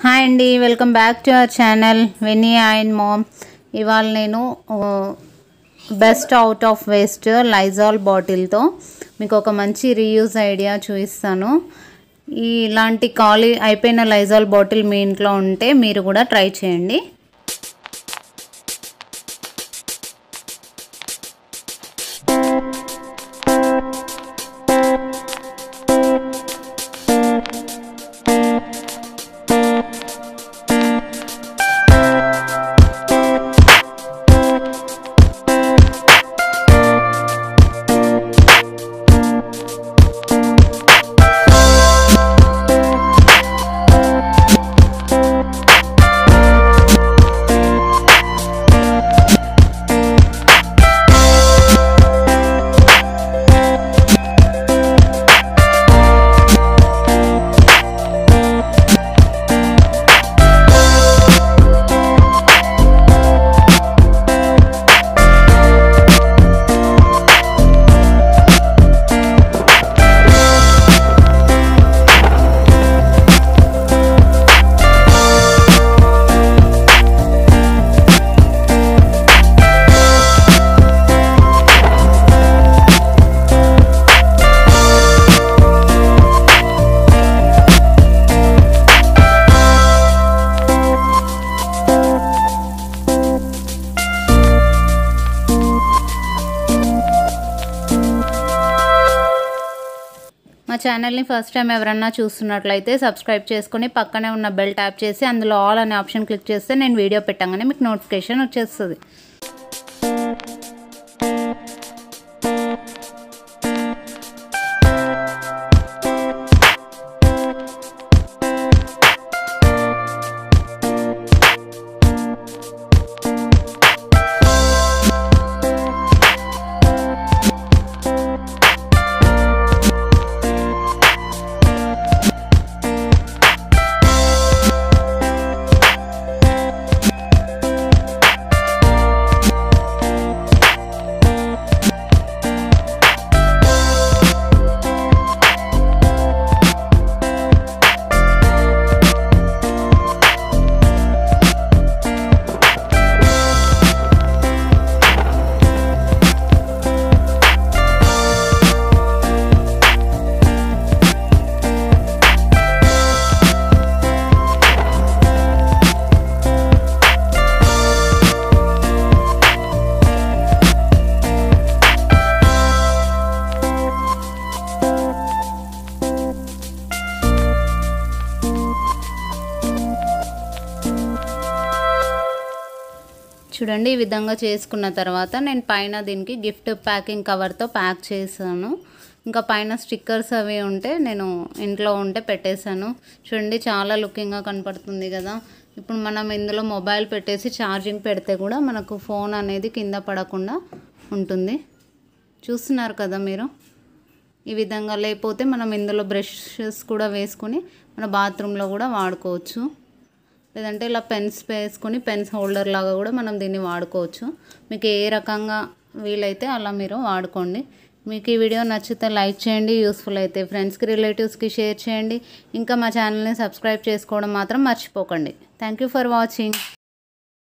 hi అండి welcome back to our channel Veni and mom ఇవాళ నేను best out of waste Lysol బాటిల్తో మీకు ఒక మంచి రీయూజ్ ఐడియా చూపిస్తాను ఈ ఇలాంటి ఖాళీ అయిపోయిన లైజాల్ బాటిల్ మీ ఇంట్లో ఉంటే మీరు కూడా ట్రై చేయండి మా ఛానల్ని ఫస్ట్ టైం ఎవరన్నా చూస్తున్నట్లయితే సబ్స్క్రైబ్ చేసుకొని పక్కనే ఉన్న బెల్ ట్యాప్ చేసి అందులో ఆల్ అనే ఆప్షన్ క్లిక్ చేస్తే నేను వీడియో పెట్టగానే మీకు నోటిఫికేషన్ వచ్చేస్తుంది చూడండి ఈ విధంగా చేసుకున్న తర్వాత నేను పైన దీనికి గిఫ్ట్ ప్యాకింగ్ కవర్తో ప్యాక్ చేశాను ఇంకా పైన స్టిక్కర్స్ అవి ఉంటే నేను ఇంట్లో ఉంటే పెట్టేశాను చూడండి చాలా లుకింగ్గా కనపడుతుంది కదా ఇప్పుడు మనం ఇందులో మొబైల్ పెట్టేసి ఛార్జింగ్ పెడితే కూడా మనకు ఫోన్ అనేది కింద పడకుండా ఉంటుంది చూస్తున్నారు కదా మీరు ఈ విధంగా లేకపోతే మనం ఇందులో బ్రషెస్ కూడా వేసుకొని మన బాత్రూంలో కూడా వాడుకోవచ్చు లేదంటే ఇలా పెన్స్ వేసుకొని పెన్స్ హోల్డర్ లాగా కూడా మనం దీన్ని వాడుకోవచ్చు మీకు ఏ రకంగా వీలైతే అలా మీరు వాడుకోండి మీకు ఈ వీడియో నచ్చితే లైక్ చేయండి యూస్ఫుల్ అయితే ఫ్రెండ్స్కి రిలేటివ్స్కి షేర్ చేయండి ఇంకా మా ఛానల్ని సబ్స్క్రైబ్ చేసుకోవడం మాత్రం మర్చిపోకండి థ్యాంక్ యూ ఫర్ వాచింగ్